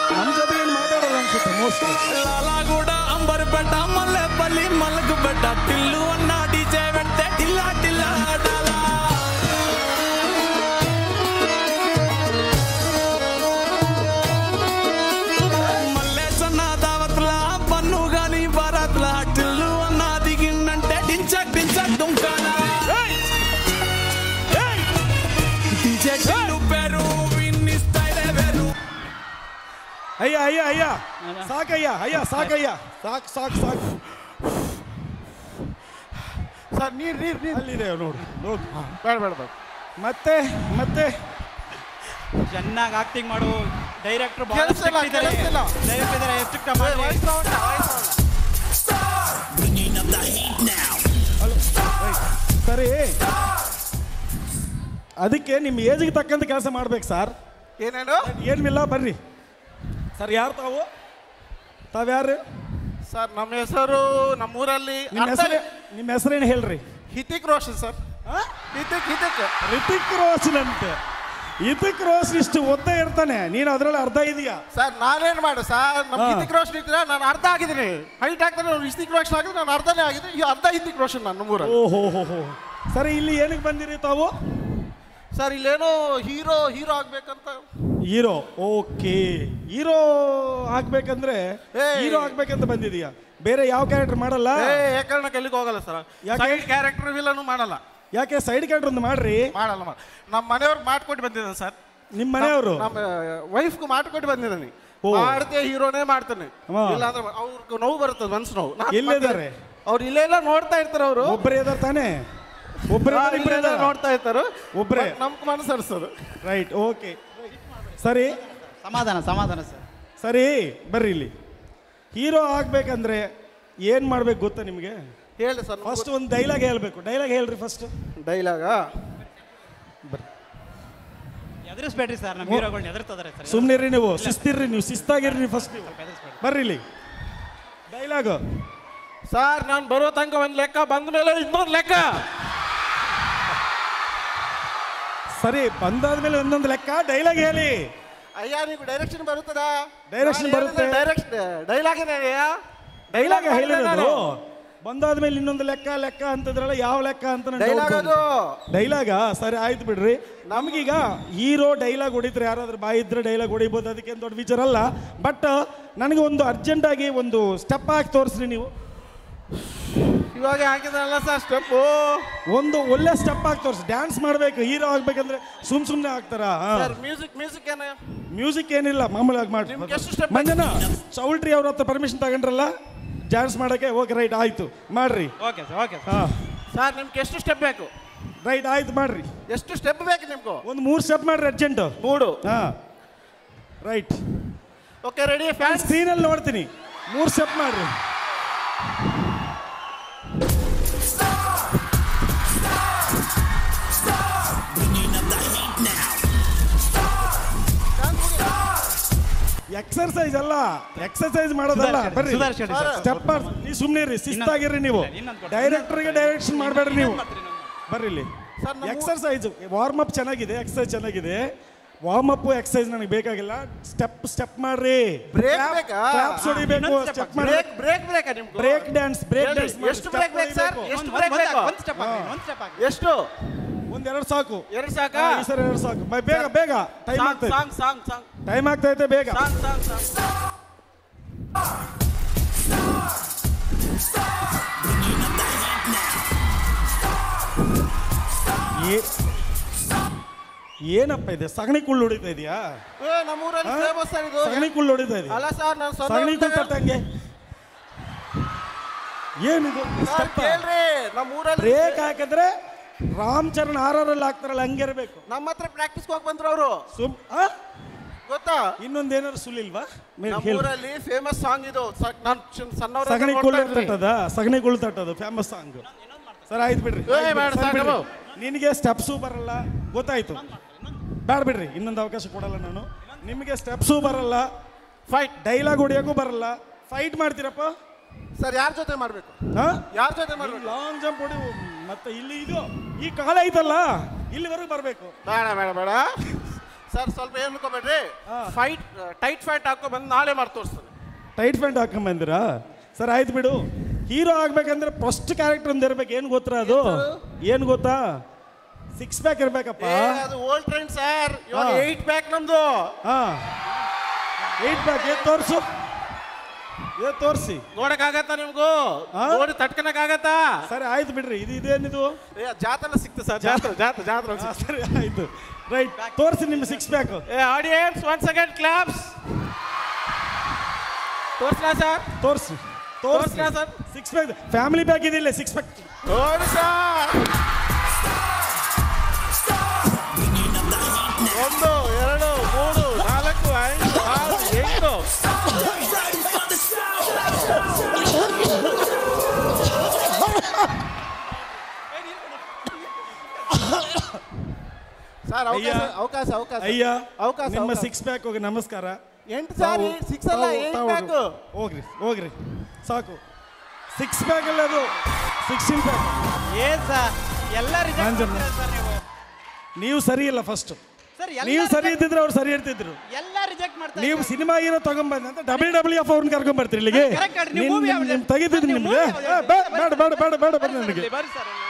ನಮ್ಮ ಜೊತೆ ಏನು ಮಾತಾಡಲ್ಲ ಅನ್ಸುತ್ತೆ ಮೋಸ್ಟ್ಲಿ లాలాగూడ అంబర్పేట మల్లెపల్లి మలకపేట టిల్లు అన్న డీజే పెడితే టిల్లా టిల్లా డాలా మల్లేసన్న దావత్ల పన్ను గాని భారత్ల టిల్లు అన్న దిగిందంటే డించక్ డించక్ దుంకానా డీజే టిల్లు పేరు విన్ని స్టైలే వేరు ಅಯ್ಯ ಅಯ್ಯ ಅಯ್ಯ ಸಾಕಯ್ಯ ಅಯ್ಯ ಸಾಕಯ್ಯ ಸಾಕು ಸಾಕು ಸಾಕು ಸರ್ ನೀರು ನೀರು ನೀರು ಅಲ್ಲಿದೆ ನೋಡು ನೋಡು ಬೇಡ ಬೇಡ ಬೇಡ ಮತ್ತೆ ಮತ್ತೆ ಚೆನ್ನಾಗಿ ಆಕ್ಟಿಂಗ್ ಮಾಡು ಡೈರೆಕ್ಟರ್ ಬಹಳ ಕೆಲ್ಸಿಲ್ಲ, strict ಇದ್ದಾರೆ ಕೆಲ್ಸಿಲ್ಲ. ಡೈರೆಕ್ಟರ್ ಇದ್ದಾರೆ strict ಆಗಿ ಮಾಡಿ. ವಯಸ್ಸು ಉಂಟ ವಯಸ್ಸು ಸರಿ ಅದಕ್ಕೆ ನಿಮ್ಮ ಏಜಿಗೆ ತಕ್ಕಂತ ಕೆಲಸ ಮಾಡ್ಬೇಕು ಸರ್ ಏನೇನು ಏನಿಲ್ಲ ಬರ್ರಿ ಸರ್ ಯಾರು ತಾವು ತಾವ್ಯಾರು ಸರ್ ನಮ್ಮ ಹೆಸರು ನಮ್ಮೂರಲ್ಲಿ ನಿಮ್ಮ ಹೆಸರು ನಿಮ್ಮ ಹೆಸರೇನು ಹೇಳ್ರಿ ಹಿತಿಕ್ ರೋಷನ್ ಸರ್ ಹಿತಿಕ್ ಹಿತಿಕ್ ರಿತಿಕ್ ರೋಷನ್ ಅಂತೆ ಇದಕ್ ರೋಷನ್ ಇಷ್ಟು ಒದ್ದ ಇರ್ತಾನೆ ನೀನು ಅದರಲ್ಲಿ ಅರ್ಧ ಇದೆಯಾ ಸರ್ ನಾನೇನು ಮಾಡು ಸರ್ ನಮ್ಮ ಹಾ. ಹಿತಿಕ್ ರೋಷನ್ ಇದ್ರೆ ನಾನು ಅರ್ಧ ಆಗಿದ್ದೀನಿ ಹೈಟ್ ಆಗ್ತಾನೆ ಅವ್ನು ಹಿತಿಕ್ ರೋಷನ್ ಆಗಿದ್ರೆ ನಾನು ಅರ್ಧನೇ ಆಗಿದ್ದೀನಿ ಈ ಅರ್ಧ ಹಿತಿಕ್ ರೋಷನ್ ನನ್ನ ನಮ್ಮೂರಲ್ಲಿ ಓಹೋ ಹೋ ಹೋ ಸರಿ ಇಲ್ಲಿ ಏನಕ್ಕೆ ಬಂದಿರಿ ತಾವು ಸರ್ ಇಲ್ಲೇನೋ ಹೀರೋ ಹೀರೋ ಆಗ್ಬೇಕಂತ ಹೀರೋ ಓಕೆ ಹೀರೋ ಆಗ್ಬೇಕಂದ್ರೆ ಏಯ್. ಹೀರೋ ಆಗ್ಬೇಕಂತ ಬಂದಿದೀಯಾ ಬೇರೆ ಯಾವ ಕ್ಯಾರೆಕ್ಟರ್ ಮಾಡಲ್ಲ ಏ ಏಕಾರಣಕ್ಕೆ ಎಲ್ಲಿಗೆ ಹೋಗಲ್ಲ ಸರ್ ಯಾಕೆ? ಸೈಡ್ ಕ್ಯಾರೆಕ್ಟರ್ ವಿಲನು ಮಾಡಲ್ಲ ಯಾಕೆ ಸೈಡ್ ಕ್ಯಾರೆಕ್ಟರ್ ಒಂದು ಮಾಡ್ರಿ ಮಾಡಲ್ಲ ಮಾಡ ನಮ್ಮ ಮನೆಯವ್ರಿಗೆ ಮಾಡ್ಕೊಟ್ಟು ಬಂದಿದ್ದಾನೆ ಸರ್ ನಿಮ್ಮ ಮನೆಯವರು ನಮ್ಮ ವೈಫ್ಗೂ ಮಾಡ್ಕೊಟ್ಟು ಬಂದಿದ್ದಾನೆ ಓ. ಮಾಡ್ತೆ ಹೀರೋನೇ ಮಾಡ್ತಾನೆ ಹಾ. ಇಲ್ಲ ಅಂದ್ರೆ ಅವ್ರಿಗೆ ನೋವು ಬರ್ತದೆ ಮನ್ಸು ನೋವು ನಾನ್ ಎಲ್ಲಿದ್ದಾರೆ? ಮತ್ತೆ ಅವ್ರು ಇಲ್ಲೆಲ್ಲ ನೋಡ್ತಾ ಇರ್ತಾರೆ ಅವರು ಒಬ್ಬರೇ ಇದಾರೆ ತಾನೇ ಒಬ್ಬರೇ ಇಬ್ಬರೇ ನೋಡ್ತಾ ಇರ್ತಾರೆ ಒಬ್ರೇ? ನಮ್ಗೆ ಮನಸ್ಸು ಅನ್ಸೋದು ರೈಟ್ ಓಕೆ ಸರಿ ಸಮಾಧಾನ ಸಮಾಧಾನ ಸರ್ ಸರಿ ಬರ್ರಿ ಇಲ್ಲಿ ಹೀರೋ ಆಗ್ಬೇಕಂದ್ರೆ ಏನ್ ಮಾಡ್ಬೇಕು ಗೊತ್ತಾ ನಿಮಗೆ ಹೇಳಿ ಸರ್ ಫಸ್ಟ್ ಒಂದು ಡೈಲಾಗ್ ಹೇಳ್ಬೇಕು ಡೈಲಾಗ್ ಹೇಳ್ರಿ ಫಸ್ಟ್ ಡೈಲಾಗ ಎದುರಿಸ್ಬೇಡ್ರಿ ಸರ್ ನಮ್ಮ ಹೀರೋಗಳನ್ನ ಎದುರ್ತದಾರೆ ಸರ್ ಸುಮ್ಮನಿರ್ರಿ ನೀವು ಶಿಸ್ತಿರ್ರಿ ನೀವು ಶಿಸ್ತಾಗಿರ್ರಿ ಫಸ್ಟ್ ನೀವು ಬರ್ರಿ ಇಲ್ಲಿ ಡೈಲಾಗ್ ಸರ್ ನಾನು ಬರೋ ತನಕ ಒಂದು ಲೆಕ್ಕ ಬಂದ ಮೇಲೆ ಇನ್ನೊಂದು ಲೆಕ್ಕ ಸರಿ ಬಂದಾದ್ಮೇಲೆ ಒಂದೊಂದು ಲೆಕ್ಕ ಡೈಲಾಗ್ ಹೇಳಿ ಅಯ್ಯ ನೀವು ಡೈರೆಕ್ಷನ್ ಬರುತ್ತದಾ Direction ಬರುತ್ತೆ. ಡೈರೆಕ್ಷನ್ ಡೈಲಾಗ್ ಡೈಲಾಗ್ ಹೇಳಿರೋದು ಬಂದಾದ್ಮೇಲೆ ಇನ್ನೊಂದು ಲೆಕ್ಕ ಲೆಕ್ಕ ಅಂತಂದ್ರಲ್ಲ ಯಾವ ಲೆಕ್ಕ ಅಂತ ಡೈಲಾಗ್ ಅದು ಡೈಲಾಗ ಸರಿ ಆಯ್ತು ಬಿಡ್ರಿ ನಮಗೀಗ ಹೀರೋ ಡೈಲಾಗ್ ಹೊಡಿತಾರೆ ಯಾರಾದ್ರೂ ಬಾಯಿ ಇದ್ರೆ ಡೈಲಾಗ್ ಹೊಡಿಬೋದು ಅದಕ್ಕೇನು ದೊಡ್ಡ ವಿಚಾರ ಅಲ್ಲ ಬಟ್ ನನಗೆ ಒಂದು ಅರ್ಜೆಂಟಾಗಿ ಒಂದು ಸ್ಟೆಪ್ ಹಾಕಿ ತೋರಿಸ್ರಿ ನೀವು ಇವಾಗ ಹಾಕಿದ್ರಲ್ಲ ಸರ್ ಸ್ಟೆಪ್ಪು ಒಂದು ಒಳ್ಳೆ ಸ್ಟೆಪ್ ಹಾಕಿ ತೋರಿಸಿ ಡ್ಯಾನ್ಸ್ ಮಾಡಬೇಕು ಹೀರೋ ಆಗ್ಬೇಕಂದ್ರೆ ಸುಮ್ ಸುಮ್ಮನೆ ಆಗ್ತಾರಾ ಸರ್ ಮ್ಯೂಸಿಕ್ ಮ್ಯೂಸಿಕ್ ಏನ ಮ್ಯೂಸಿಕ್ ಏನಿಲ್ಲ ಮಾಮೂಲಾಗಿ ಮಾಡಿ ನಿಮ್ಗೆ ಎಷ್ಟು step ಮಂಜನ ಚೌಲ್ಟ್ರಿ ಅವ್ರ ಹತ್ರ ಪರ್ಮಿಷನ್ ತಗೊಂಡ್ರಲ್ಲ ಡ್ಯಾನ್ಸ್ ಮಾಡಕ್ಕೆ ಓಕೆ ರೈಟ್ ಆಯ್ತು ಮಾಡ್ರಿ ಓಕೆ ಸರ್ ಓಕೆ ಹಾ ಸರ್ ನಿಮ್ಗೆ ಎಷ್ಟು ಸ್ಟೆಪ್ ಬೇಕು ರೈಟ್ ಆಯ್ತು ಮಾಡ್ರಿ ಎಷ್ಟು ಸ್ಟೆಪ್ ಬೇಕು ನಿಮ್ಗೂ ಒಂದು ಮೂರು ಸ್ಟೆಪ್ ಮಾಡ್ರಿ ಅರ್ಜೆಂಟ್ ಮೂಡು ಹಾ ರೈಟ್ ಓಕೆ ರೆಡಿ ಫ್ಯಾನ್ಸ್ ಸ್ಕ್ರೀನಲ್ಲಿ ನೋಡ್ತೀನಿ ಮೂರು ಸ್ಟೆಪ್ ಮಾಡ್ರಿ ಎಕ್ಸರ್ಸೈಸ್ ಅಲ್ಲ ಎಕ್ಸರ್ಸೈಸ್ ಮಾಡೋದಲ್ಲ ಸುಧಾರ್ಸಿ, ಬರ್ರಿ ಸುಧಾರ್ಸಿ ಹೇಳಿ ಸರ್. ಸ್ಟೆಪ್ ಮಾಡಿ ನೀವು ಸುಮ್ಮನೆ ಇರ್ರಿ ಶಿಸ್ತಾಗಿರ್ರಿ ನೀವು ಇನ್ನೊಂದು ಕೊಡಿ. ಡೈರೆಕ್ಟರ್ಗೆ ಡೈರೆಕ್ಷನ್ ಮಾಡಬೇಡ್ರಿ ನೀವು ಬರ್ರಿ ಇಲ್ಲಿ ಸರ್, ನಮ್ಮ- ಎಕ್ಸರ್ಸೈಸ್ ವಾರ್ಮ್ ಅಪ್ ಚೆನ್ನಾಗಿದೆ ಎಕ್ಸರ್ಸೈಸ್ ಚೆನ್ನಾಗಿದೆ ವಾರ್ಮ್ ಅಪ್ ಎಕ್ಸರ್ಸೈಸ್ ನನಗೆ ಬೇಕಾಗಿಲ್ಲ ಸ್ಟೆಪ್ ಸ್ಟೆಪ್ ಮಾಡ್ರಿ Break ಬೇಕಾ? ಕ್ಲಾಪ್ಸ್ ಹೊಡಿಬೇಕು ಇನ್ನೊಂದು step ಸ್ಟೆಪ್ ಮಾಡಿ ಬ್ರೇಕ್ ಬ್ರೇಕ್ ಬೇಕಾ ನಿಮ್ಗೆ ಬ್ರೇಕ್ ಡ್ಯಾನ್ಸ್ ಬ್ರೇಕ್ ಹೇಳಿ, ಡ್ಯಾನ್ಸ್ ಎಷ್ಟು break ಬೇಕು sir? ಎಷ್ಟು break ಬೇಕು? ಒಂದು ಸ್ಟೆಪ್ ಹಾಕಿ ಒಂದು ಸ್ಟೆಪ್ ಹಾಕಿ ಎಷ್ಟು ಒಂದೆರಡು ಸಾಕು ಎರಡು ಸಾಕಾ ಹಾ, ಈ ಸರಿ ಎರಡು ಸಾಕು ಬೈ- ಬೇಗ ಬೇಗ ಟೈಮ್ ಸಾಂಗ್ ಆಗ್ತೈತೆ ಸಾಂಗ್ ಸಾಂಗ್ ಸಾಂಗ್ ಟೈಮ್ ಆಗ್ತೈತೆ ಬೇಗ ಸಾಂಗ್ ಸಾಂಗ್ ಸಾಂಗ್ ಏ- ಏನಪ್ಪ ಇದೆ ಸಗಣಿ ಕುಳ್ಳು ಹೊಡಿತಾ ಇದೆಯಾ ಏ ನಮ್ಮೂರಲ್ಲಿ ಹಾ? ಫೇಮಸ್ ಸರ್ ಇದು ಸಗಣಿ ಕುಳ್ಳು ಹೊಡಿತಾ ಇದೆಯಾ ಅಲ್ಲ ಸರ್ ನಾನು ಸಗಣಿ ಕುಳ್ಳು ಸಣ್ಣ ತಟ್ಟಂಗೆ ಏನಿದು ಸರ್ ಕೇಳ್ರಿ ನಮ್ಮೂರಲ್ಲಿ ಬ್ರೇಕ್ ಹಾಕಿದ್ರೆ ರಾಮ್ ಚರಣ್ ಆರ್ ಆರ್ ಅಲ್ಲಿ ಹಾಕ್ತಾರಲ್ಲ ಹಂಗಿರ್ಬೇಕು ನಮ್ಮ ಹತ್ರ ಪ್ರಾಕ್ಟೀಸ್ ಹೋಗಿ ಬಂದ್ರು ಅವರು ಸುಮ್ ಆ? ಗೊತ್ತಾ ಇನ್ನೊಂದ್ ಏನಾದ್ರು ಸುಲಿಲ್ವಾ ಮೇಲ್ ಹೇಳು. ನಮ್ಮೂರಲ್ಲಿ ಫೇಮಸ್ ಸಾಂಗ್ ಇದು ಸ- ನಾನ್ ಚಿನ್- ಸಣ್ಣವ್ರ ಹತ್ರ ಸಗಣಿ ನೋಡ್ತಾ ಕುಳ್ಳು ಇರ್ತೀನಿ. ತಟ್ಟದ ಸಗಣಿ ಕುಳ್ಳು ತಟ್ಟದು ಫೇಮಸ್ ಸಾಂಗ್ ಸರ್ ಆಯ್ತು ಬಿಡ್ರಿ ಏ, ಆಯ್ತು ಬೇಡ, ಬಿಡ್ರಿ, ಸರ್ ಸಾಕು. ಬಿಡ್ರಿ. ನಿನಗೆ ಸ್ಟೆಪ್ಸು ಬರಲ್ಲ ಗೊತ್ತಾಯ್ತು ಬೇಡ ಬಿಡ್ರಿ ಇನ್ನೊಂದು ಅವಕಾಶ ಕೊಡಲ್ಲ ನಾನು ನಿಮಗೆ ಸ್ಟೆಪ್ಸು ಬರಲ್ಲ ಫೈಟ್ ಡೈಲಾಗ್ ಹೊಡಿಯೋಕ್ಕೂ ಬರಲ್ಲ ಫೈಟ್ ಮಾಡ್ತೀರಪ್ಪ ಸರ್ ಯಾರ ಜೊತೆ ಮಾಡ್ಬೇಕು ಹಾ ಯಾರ ಜೊತೆ ಮಾಡ್ಬೇಕು ಲಾಂಗ್ ಜಂಪ್ ಹೊಡಿ ಮತ್ತೆ ಇಲ್ಲಿ ಇದು ಈ ಕಾಲ ಐತಲ್ಲ ಇಲ್ಲಿವರೆಗೂ ಬರಬೇಕು ಬೇಡ ಬೇಡ ಬೇಡ ಸರ್ ಸ್ವಲ್ಪ ಏನು ಅನ್ಕೋಬೇಡ್ರಿ ಫೈಟ್ ಟೈಟ್ ಫೈಟ್ ಹಾಕೋ ಬಂದು ನಾಳೆ ಮಾಡಿ ತೋರಿಸ್ತಾನೆ ಟೈಟ್ ಪ್ಯಾಂಟ್ ಹಾಕೊಂಬಂದಿರಾ ಸರ್ ಆಯ್ತು ಬಿಡು ಹೀರೋ ಆಗ್ಬೇಕಂದ್ರೆ ಫಸ್ಟ್ ಕ್ಯಾರೆಕ್ಟರ್ ಒಂದು ಇರ್ಬೇಕು ಏನು ಗೊತ್ತಾ ಅದು ಏನು ಗೊತ್ತಾ ಸಿಕ್ಸ್ ಪ್ಯಾಕ್ ಇರ್ಬೇಕಪ್ಪ ಏ, ಅದು ಓಲ್ಡ್ ಟ್ರೆಂಡ್ ಸರ್ ಇವಾಗ ಹಾ. ಏಟ್ ಬ್ಯಾಕ್ ನಮ್ದು ಹಾ ಏಟ್ ಪ್ಯಾಕ್ ಏನ್ ತೋರಿಸು ಏ ತೋರಿಸಿ ನೋಡಕ್ಕಾಗತ್ತಾ ನಿಮ್ಗೂ ಹಾ? ನೋಡಿ ತಟ್ಕನಕ್ಕಾಗತ್ತಾ ಸರಿ ಆಯ್ತು ಬಿಡ್ರಿ ಇದು ಇದೇನಿದು ಏ ಜಾತನ ಸಿಕ್ತು ಸರ್ ಜಾತ್ರೆ ಜಾತ್ರೆ ಜಾತ್ರೆ ಹಾ, ಸರಿ ಆಯ್ತು ರೈಟ್ ತೋರಿಸಿ ನಿಮ್ಮ ಸಿಕ್ಸ್ ಪ್ಯಾಕ್ ಏ ಆಡಿಯನ್ಸ್ ಒನ್ ಸೆಕೆಂಡ್ ಕ್ಲಾಪ್ಸ್ ತೋರಿಸ್ಲಾ ಸರ್ ತೋರಿಸಿ ತೋರಿಸಿ ತೋರಿಸ್ಲಾ sir six pack family pack ಇದಿಲ್ಲ ಸಿಕ್ಸ್ ಪ್ಯಾಕ್ ನೋಡಿ ಸರ್ ಒಂದು ಎರಡು ಮೂರು ನಾಲ್ಕು ಐದು ಆರು ಎಂಟು ಸರ್ ಅಯ್ಯ. ಅವಕಾಶ ಅವಕಾಶ ಅವಕಾಶ ಅಯ್ಯ ಅವಕಾಶ ನಿಮ್ಮ ಅವಕಾಶ. ಸಿಕ್ಸ್ ಪ್ಯಾಕ್ ಹೋಗಿ ನಮಸ್ಕಾರ ಎಂಟು ಸರ್ ತಾವು- ಸಿಕ್ಸ್ ಅಲ್ಲ ತಾವು- ಏಟ್ ತಾವು ಬ್ಯಾಕ್ ಹೋಗ್ರಿ ಹೋಗ್ರಿ ಸಾಕು ಸಿಕ್ಸ್ ಪ್ಯಾಕ್ ಅಲ್ಲ ಅದು ಸಿಕ್ಸ್ಟೀನ್ ಪ್ಯಾಕ್ ಏನ್ ಸರ್ ಎಲ್ಲ ರಿಜೆಕ್ಟ್ ನಂಜಮ್ಮ. ಮಾಡ್ತೀರಾ ಸರ್ ನೀವು ನೀವು ಸರಿ ಇಲ್ಲ ಫಸ್ಟ್ ಸರ್ ಎಲ್ಲ ನೀವು ಸರಿ reject- ಇದ್ದಿದ್ರೆ ಅವ್ರು ಸರಿ ಇರ್ತಿದ್ರು ಎಲ್ಲ ರಿಜೆಕ್ಟ್ ಮಾಡ್ತಾರೆ ನೀವು ಸಿನಿಮಾ ಹೀರೋ ತಗೊಂಬಂದ ಅಂತ ಡಬ್ಲ್ಯೂ ಡಬ್ಲ್ಯೂ ಎಫ್ ಅವ್ರನ್ನ ಕರ್ಕೊಂಡ್ ಬರ್ತೀರಿ ಇಲ್ಲಿಗೆ correct, correct. ನೀವು movie ಯಾವ್ದು? ತೆಗಿತಿದ್ದೀನಿ ನೀವು ನಿಮ್ಗೆ movie ಯಾವ್ದು? ಏ, ಬೇಡ ಬೇಡ ಬೇಡ ಬೇಡ ಬೇಡ ಬೇಡ ನನಗೆ ಬರ್ರಿ ಸರ್